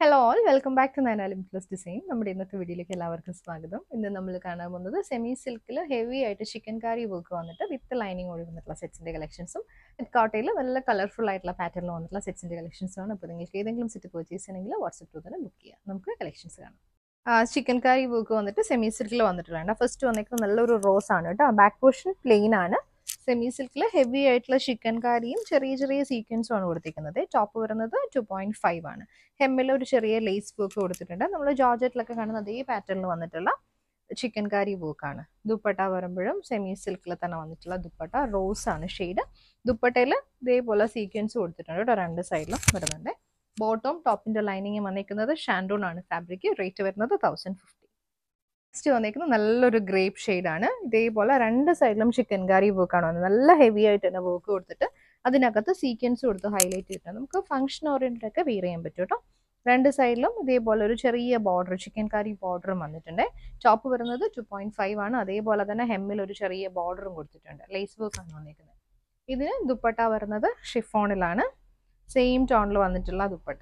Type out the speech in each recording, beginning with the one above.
hello all welcome back to നയനാലും plus design നമ്മുടെ ഇന്നത്തെ വീഡിയോയിലേക്ക് എല്ലാവർക്കും സ്വാഗതം ഇന്ന് നമ്മൾ കാണാൻ പോകുന്നത് സെമി സിൽക്കിൽ ഹെവി ആയിട്ട് ചിക്കൻ കാരി വർക്ക് വന്നിട്ട് വിത്ത് ലൈനിങ് ഓടി വന്നിട്ടുള്ള സെറ്റ്സിന്റെ കളക്ഷൻസും കോട്ടയിൽ നല്ല കളർഫുൾ ആയിട്ടുള്ള പാറ്റേണിൽ വന്നിട്ടുള്ള സെറ്റ്സിന്റെ കളക്ഷൻസും ആണ് അപ്പോൾ നിങ്ങൾക്ക് ഏതെങ്കിലും സെറ്റ് പർച്ചേസ് ചെയ്യണമെങ്കിൽ വാട്സപ്പ് ത്രൂ തന്നെ ബുക്ക് ചെയ്യാം നമുക്ക് കളക്ഷൻസ് കാണാം ചിക്കൻ കാരി വർക്ക് വന്നിട്ട് സെമി സിൽക്കിൽ വന്നിട്ടുള്ള ഫസ്റ്റ് വന്നിരിക്കുന്നത് നല്ലൊരു റോസ് ആണ് കേട്ടോ ബാക്ക് പോർഷൻ പ്ലെയിൻ ആണ് സെമി സിൽക്കിൽ ഹെവി ആയിട്ടുള്ള ചിക്കൻ കാരിയും ചെറിയ ചെറിയ സീക്വൻസും ആണ് കൊടുത്തിരിക്കുന്നത് ടോപ്പ് വരുന്നത് ടു പോയിന്റ് ഫൈവ് ആണ് ഹെമ്മിൽ ഒരു ചെറിയ ലേസ് വർക്ക് കൊടുത്തിട്ടുണ്ട് നമ്മൾ ജോർജറ്റിലൊക്കെ കാണുന്ന അതേ പാറ്റേണിൽ വന്നിട്ടുള്ള ചിക്കൻ കാരി വർക്കാണ് ദുപ്പട്ട വരുമ്പോഴും സെമി സിൽക്കിൽ തന്നെ വന്നിട്ടുള്ള ദുപ്പട്ട റോസ് ആണ് ഷെയ്ഡ് ദുപ്പട്ടയിൽ ഇതേപോലെ സീക്വൻസ് കൊടുത്തിട്ടുണ്ട് കേട്ടോ രണ്ട് സൈഡിലും വരുന്നുണ്ട് ബോട്ടം ടോപ്പിന്റെ ലൈനിങ് വന്നിരിക്കുന്നത് ഷാൻഡൂൺ ആണ് ഫാബ്രിക് റേറ്റ് വരുന്നത് തൗസൻഡ് ഫിഫ്റ്റി നെക്സ്റ്റ് വന്നിരിക്കുന്നത് നല്ലൊരു ഗ്രേപ്പ് ആണ് ഇതേപോലെ രണ്ട് സൈഡിലും ചിക്കൻ കറി വർക്കാണ് വന്നത് നല്ല ഹെവി ആയിട്ട് തന്നെ വർക്ക് കൊടുത്തിട്ട് അതിനകത്ത് സീക്വൻസ് കൊടുത്ത് ഹൈലൈറ്റ് ചെയ്തിട്ട് നമുക്ക് ഫംഗ്ഷൻ ഓറിയൻറ്റഡ് ഒക്കെ വെയർ ചെയ്യാൻ പറ്റും കേട്ടോ രണ്ട് സൈഡിലും ഇതേപോലെ ഒരു ചെറിയ ബോർഡർ ചിക്കൻ കറി ബോർഡറും വന്നിട്ടുണ്ട് ടോപ്പ് വരുന്നത് ടു പോയിന്റ് ഫൈവ് ആണ് അതേപോലെ തന്നെ ഹെമ്മിൽ ഒരു ചെറിയ ബോർഡറും കൊടുത്തിട്ടുണ്ട് ലേസ് വർക്ക് ആണ് വന്നിരിക്കുന്നത് ഇതിന് ദുപ്പട്ട വരുന്നത് ഷിഫോണിലാണ് സെയിം ടോണിൽ വന്നിട്ടുള്ള ദുപ്പട്ട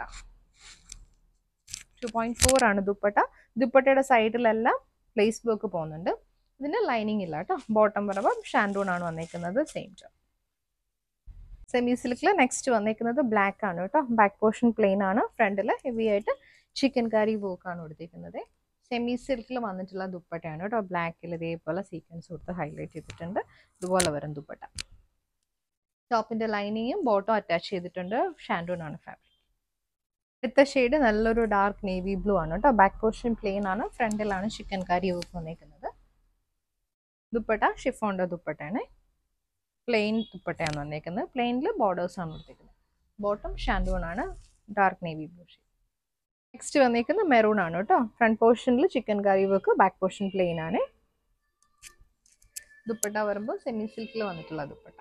ടു പോയിന്റ് ഫോർ ആണ് ദുപ്പട്ട ദുപ്പട്ടയുടെ സൈഡിലെല്ലാം പ്ലേസ് വർക്ക് പോകുന്നുണ്ട് ഇതിന് ലൈനിങ് ഇല്ല കേട്ടോ ബോട്ടം വരുമ്പോൾ ഷാൻഡൂൺ ആണ് വന്നേക്കുന്നത് സെയിം ടോൺ സെമി സിൽക്കിൽ നെക്സ്റ്റ് വന്നേക്കുന്നത് ബ്ലാക്ക് ആണ് കേട്ടോ ബാക്ക് പോർഷൻ പ്ലെയിൻ ആണ് ഫ്രണ്ടിൽ ഹെവി ആയിട്ട് ചിക്കൻ കറി വർക്ക് ആണ് കൊടുത്തിരിക്കുന്നത് സെമി സിൽക്കിൽ വന്നിട്ടുള്ള ദുപ്പട്ടയാണ് കേട്ടോ ബ്ലാക്കിൽ ഇതേപോലെ സീക്വൻസ് കൊടുത്ത് ഹൈലൈറ്റ് ചെയ്തിട്ടുണ്ട് ഇതുപോലെ വരും ദുപ്പട്ട ടോപ്പിന്റെ ലൈനിങ്ങും ബോട്ടം അറ്റാച്ച് ചെയ്തിട്ടുണ്ട് ഷാൻഡൂൺ ആണ് ഫാബ്രിക് അടുത്ത ഷെയ്ഡ് നല്ലൊരു ഡാർക്ക് നേവി ബ്ലൂ ആണ് കേട്ടോ ബാക്ക് പോർഷൻ പ്ലെയിൻ ആണ് ഫ്രണ്ടിലാണ് ചിക്കൻ കറി വർക്ക് വന്നേക്കുന്നത് ദുപ്പട്ട ഷിഫോണിന്റെ ദുപ്പട്ടയാണ് പ്ലെയിൻ ദുപ്പട്ടയാണ് വന്നേക്കുന്നത് പ്ലെയിനിൽ ബോർഡേഴ്സ് ആണ് കൊടുത്തേക്കുന്നത് ബോട്ടം ഷാൻഡൂൺ ആണ് dark navy blue shade next വന്നേക്കുന്നത് മെറൂൺ ആണ് കേട്ടോ ഫ്രണ്ട് പോർഷനിൽ chikankari work back portion plain ആണ് ദുപ്പട്ട വരുമ്പോൾ സെമി സിൽക്കിൽ വന്നിട്ടുള്ള ദുപ്പട്ട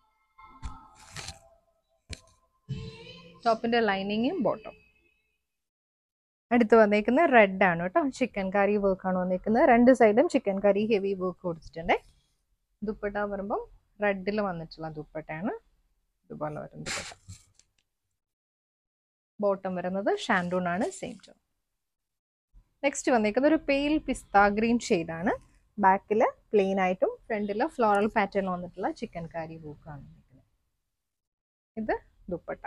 ടോപ്പിന്റെ ലൈനിങ്ങും ബോട്ടം അടുത്ത് വന്നേക്കുന്നത് റെഡ് ആണ് കേട്ടോ ചിക്കൻ കറി വർക്ക് ആണ് വന്നേക്കുന്നത് രണ്ട് സൈഡും ചിക്കൻ കറി ഹെവി വർക്ക് കൊടുത്തിട്ടുണ്ട് ദുപ്പട്ട വരുമ്പം റെഡിൽ വന്നിട്ടുള്ള ദുപ്പട്ടയാണ് ഇതുപോലെ വരും ദുപ്പട്ട ബോട്ടം വരുന്നത് ഷാൻഡൂൺ ആണ് സെയിം ടോൺ നെക്സ്റ്റ് വന്നേക്കുന്നത് ഒരു പെയിൽ പിസ്ത ഗ്രീൻ ആണ് ബാക്കിൽ പ്ലെയിൻ ആയിട്ടും ഫ്രണ്ടിൽ ഫ്ലോറൽ പാറ്റേൺ വന്നിട്ടുള്ള ചിക്കൻ കറി വർക്ക് ആണ് ഇത് ദുപ്പട്ട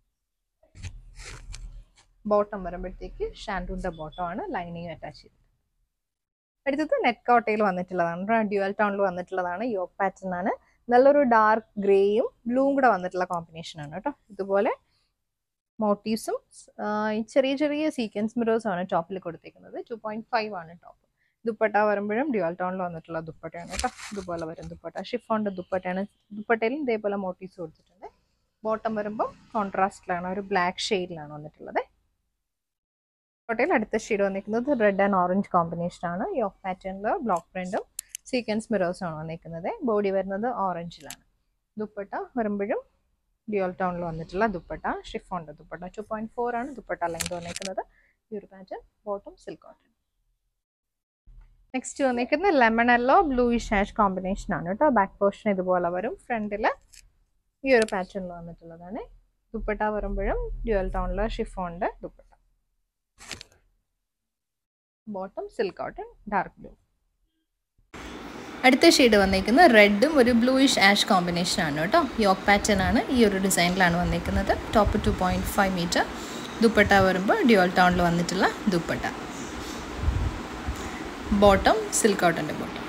ബോട്ടം വരുമ്പോഴത്തേക്ക് ഷാൻഡൂന്റെ ബോട്ടം ആണ് ലൈനിങ് അറ്റാച്ച് ചെയ്തത് അടുത്തത് നെറ്റ് കോട്ടയിൽ വന്നിട്ടുള്ളതാണ് ഡ്യുവൽ ടൗണിൽ വന്നിട്ടുള്ളതാണ് യോക്ക് പാറ്റേൺ ആണ് നല്ലൊരു ഡാർക്ക് ഗ്രേയും ബ്ലൂവും കൂടെ വന്നിട്ടുള്ള കോമ്പിനേഷൻ ആണ് കേട്ടോ ഇതുപോലെ മോട്ടീവ്സും ചെറിയ ചെറിയ സീക്വൻസ് മിറേഴ്സ് ആണ് ടോപ്പിൽ കൊടുത്തേക്കുന്നത് ടു പോയിന്റ് ഫൈവ് ആണ് ടോപ്പ് ദുപ്പട്ട വരുമ്പോഴും ഡ്യുവൽ ടൗണിൽ വന്നിട്ടുള്ള ദുപ്പട്ടയാണ് കേട്ടോ ഇതുപോലെ വരും ദുപ്പട്ട ഷിഫോണിന്റെ ദുപ്പട്ടയാണ് ദുപ്പട്ടയിലും ഇതേപോലെ മോട്ടീവ്സ് കൊടുത്തിട്ടുണ്ട് ബോട്ടം വരുമ്പോൾ കോൺട്രാസ്റ്റിലാണ് ഒരു ബ്ലാക്ക് ഷെയ്ഡിലാണ് വന്നിട്ടുള്ളത് കോട്ടയിൽ അടുത്ത ഷെയ്ഡ് വന്നിരിക്കുന്നത് റെഡ് ആൻഡ് ഓറഞ്ച് കോമ്പിനേഷൻ ആണ് ഈ ഓഫ് പാറ്റേണിൽ ബ്ലോക്ക് പ്രിന്റും സീക്വൻസ് മിറേഴ്സും ആണ് വന്നിരിക്കുന്നത് ബോഡി വരുന്നത് ഓറഞ്ചിലാണ് ദുപ്പട്ട വരുമ്പോഴും ഡ്യുവൽ ടൗണിൽ വന്നിട്ടുള്ള ദുപ്പട്ട ഷിഫോണിൻ്റെ ദുപ്പട്ട ടു പോയിന്റ് ഫോർ ആണ് ദുപ്പട്ട ലെങ്ത് വന്നിരിക്കുന്നത് ഈ ഒരു pattern bottom silk cotton next വന്നിരിക്കുന്നത് lemon yellow bluish ash combination ആണ് കേട്ടോ ബാക്ക് പോർഷൻ ഇതുപോലെ വരും ഫ്രണ്ടിൽ ഈ ഒരു പാറ്റേണിൽ വന്നിട്ടുള്ളതാണ് ദുപ്പട്ട വരുമ്പോഴും ഡ്യുവൽ ടൗണിലെ ഷിഫോണിൻ്റെ dupatta bottom silk cotton dark blue അടുത്ത ഷെയ്ഡ് വന്നിരിക്കുന്നത് റെഡും ഒരു ബ്ലൂയിഷ് ആഷ് കോമ്പിനേഷൻ ആണ് കേട്ടോ യോക്ക് പാറ്റേൺ ആണ് ഈ ഒരു ഡിസൈനിലാണ് വന്നിരിക്കുന്നത് top two point five metre dupatta വരുമ്പോൾ ഡ്യുവൽ ടൗണിൽ വന്നിട്ടുള്ള ദുപ്പട്ട ബോട്ടം സിൽക്ക് കോട്ടൻ്റെ ബോട്ടം